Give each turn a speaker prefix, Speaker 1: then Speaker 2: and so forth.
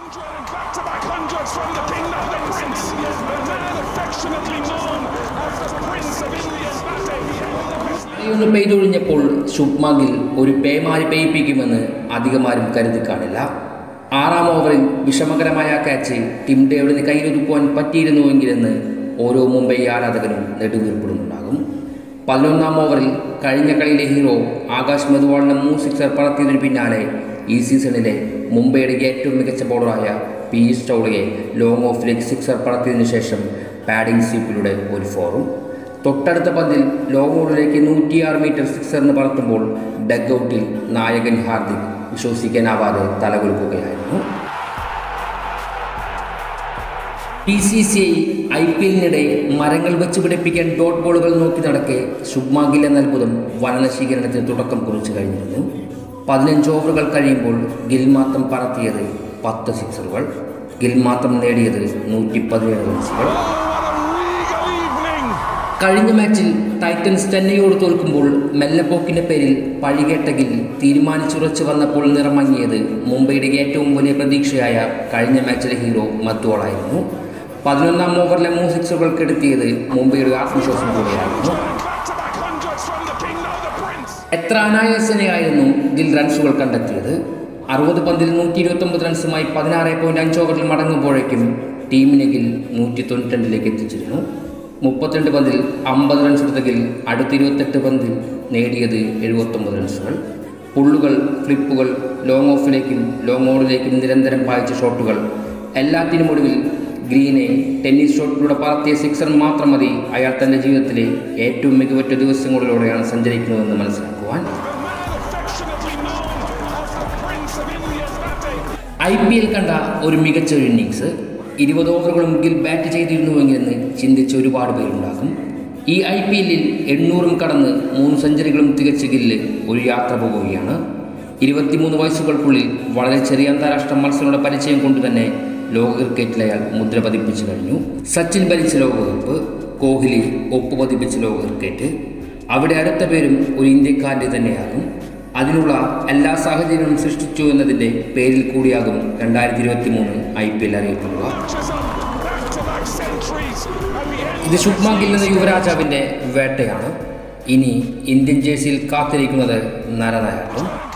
Speaker 1: Back-to-back hundreds from the king of the prince, the man affectionately known as the Prince of India, Mbappe.
Speaker 2: ഒന്ന് പെയ്തൊഴിഞ്ഞപ്പോൾ ശുഭ്മാഗിൽ ഒരു പേമാരി പെയ്യിപ്പിക്കുമെന്ന് അധികമാരും കരുതി കാണില്ല ആറാം ഓവറിൽ വിഷമകരമായ ക്യാച്ച് ടിം ഡേവിഡിന് കയ്യിലൊതുക്കുവാൻ പറ്റിയിരുന്നുവെങ്കിലെന്ന് ഓരോ മുംബൈ ആരാധകനും നെടുവീർപ്പിടുന്നുണ്ടാകും പതിനൊന്നാം ഓവറിൽ കഴിഞ്ഞ കളിയിലെ ഹീറോ ആകാശ് മെതുവാളിന് മൂന്ന് സിക്സർ പറത്തിയതിനു പിന്നാലെ ഈ സീസണിലെ മുംബൈയുടെ ഏറ്റവും മികച്ച ബോളറായ പി സ്റ്റൗളിയെ ലോങ് ഓഫിലേക്ക് സിക്സർ പറത്തിയതിനു ശേഷം പാഡിംഗ് സ്വീപ്പിലൂടെ ഒരു ഫോറും തൊട്ടടുത്ത പന്തിൽ ലോങ് ഓടിലേക്ക് നൂറ്റിയാറ് മീറ്റർ സിക്സറിന് പറത്തുമ്പോൾ ഡഗ് ഔട്ടിൽ നായകൻ ഹാർദിക് വിശ്വസിക്കാനാവാതെ തലകുലുക്കുകയായിരുന്നു പി സി സി ഐ ഐ പി എല്ലിനിടെ മരങ്ങൾ വെച്ച് പിടിപ്പിക്കാൻ ഡോട്ട് ബോളുകൾ നോക്കി നടക്കെ ശുഭ്മാഗിൽ എന്ന അത്ഭുതം വനനശീകരണത്തിന് തുടക്കം കുറിച്ചു കഴിഞ്ഞിരുന്നു പതിനഞ്ച് ഓവറുകൾ കഴിയുമ്പോൾ ഗിൽ മാത്രം പറത്തിയത് പത്ത് സിക്സറുകൾ ഗിൽ മാത്രം നേടിയത് നൂറ്റി പതിനേഴ് റൺസുകൾ
Speaker 1: What a regal evening!
Speaker 2: കഴിഞ്ഞ മാച്ചിൽ ടൈറ്റൻസ് ചെന്നൈയോട് തോൽക്കുമ്പോൾ മെല്ലപ്പോക്കിന്റെ പേരിൽ പഴികേട്ട ഗിൽ തീരുമാനിച്ചുറച്ചു വന്നപ്പോൾ നിറമങ്ങിയത് മുംബൈയുടെ ഏറ്റവും വലിയ പ്രതീക്ഷയായ കഴിഞ്ഞ മാച്ചിലെ ഹീറോ മത്തുവോളായിരുന്നു പതിനൊന്നാം ഓവറിലെ മൂന്ന് സിക്സുകൾ കെടുത്തിയത് മുംബൈയുടെ ആത്മവിശ്വാസം കൂടെയായിരുന്നു
Speaker 1: Back-to-back hundreds from the king of the prince.
Speaker 2: എത്ര അനായാസനെയായിരുന്നു ഗിൽ റൺസുകൾ കണ്ടെത്തിയത് അറുപത് പന്തിൽ നൂറ്റി ഇരുപത്തൊമ്പത് റൺസുമായി പതിനാറ് പോയിന്റ് അഞ്ച് ഓവറിൽ മടങ്ങുമ്പോഴേക്കും ടീമിനെ ഗിൽ നൂറ്റി തൊണ്ണൂറ്റിരണ്ടിലേക്ക് എത്തിച്ചിരുന്നു മുപ്പത്തിരണ്ട് പന്തിൽ അമ്പത് റൺസ് എടുത്ത ഗിൽ അടുത്ത ഇരുപത്തെട്ട് പന്തിൽ നേടിയത് എഴുപത്തൊമ്പത് റൺസുകൾ പുള്ളുകൾ ഫ്ലിപ്പുകൾ ലോങ് ഓഫിലേക്കും ലോങ് ഓണിലേക്കും നിരന്തരം പായിച്ച ഷോട്ടുകൾ എല്ലാത്തിനും ഒടുവിൽ ഗ്രീനെ ടെന്നീസ് ഷോട്ടിലൂടെ പറത്തിയ സിക്സർ മാത്രം മതി അയാൾ തൻ്റെ ജീവിതത്തിലെ ഏറ്റവും മികവറ്റ ദിവസങ്ങളിലൂടെയാണ് സഞ്ചരിക്കുന്നതെന്ന് മനസ്സിലാക്കുവാൻ
Speaker 1: The man affectionately known as the Prince of India, Mbappe.
Speaker 2: I P L കണ്ട ഒരു മികച്ച ഒരു ഇന്നിങ്സ് ഇരുപത് ഓവറുകളും ഗിൽ ബാറ്റ് ചെയ്തിരുന്നുവെങ്കിലെന്ന് ചിന്തിച്ച ഒരുപാട് പേരുണ്ടാകും ഈ ഐ പി എല്ലിൽ എണ്ണൂറും കടന്ന് മൂന്ന് സെഞ്ചുറികളും തികച്ച ഗില്ല് ഒരു യാത്ര പോവുകയാണ് ഇരുപത്തിമൂന്ന് വയസ്സുകൾക്കുള്ളിൽ വളരെ ചെറിയ അന്താരാഷ്ട്ര മത്സരങ്ങളുടെ പരിചയം കൊണ്ട് തന്നെ ലോക ക്രിക്കറ്റിൽ അയാൾ മുദ്ര പതിപ്പിച്ചു കഴിഞ്ഞു സച്ചിൻ ഭരിച്ച ലോകകപ്പ് കോഹ്ലി ഒപ്പ് പതിപ്പിച്ച ലോക ക്രിക്കറ്റ് അവിടെ അടുത്ത പേരും ഒരു ഇന്ത്യക്കാരൻ്റെ തന്നെയാകും അതിനുള്ള എല്ലാ സാഹചര്യവും സൃഷ്ടിച്ചു എന്നതിൻ്റെ പേരിൽ കൂടിയാകും രണ്ടായിരത്തി ഇരുപത്തി മൂന്ന് ഐ പി എൽ അറിയപ്പെടുക
Speaker 1: Marches on back-to-back centuries at the end.
Speaker 2: ഇത് ശുഭ്മാൻ ഗിൽ എന്ന യുവരാജാവിൻ്റെ വേട്ടയാണ് ഇനി ഇന്ത്യൻ ജേഴ്സിയിൽ കാത്തിരിക്കുന്നത് നരനായാട്ടും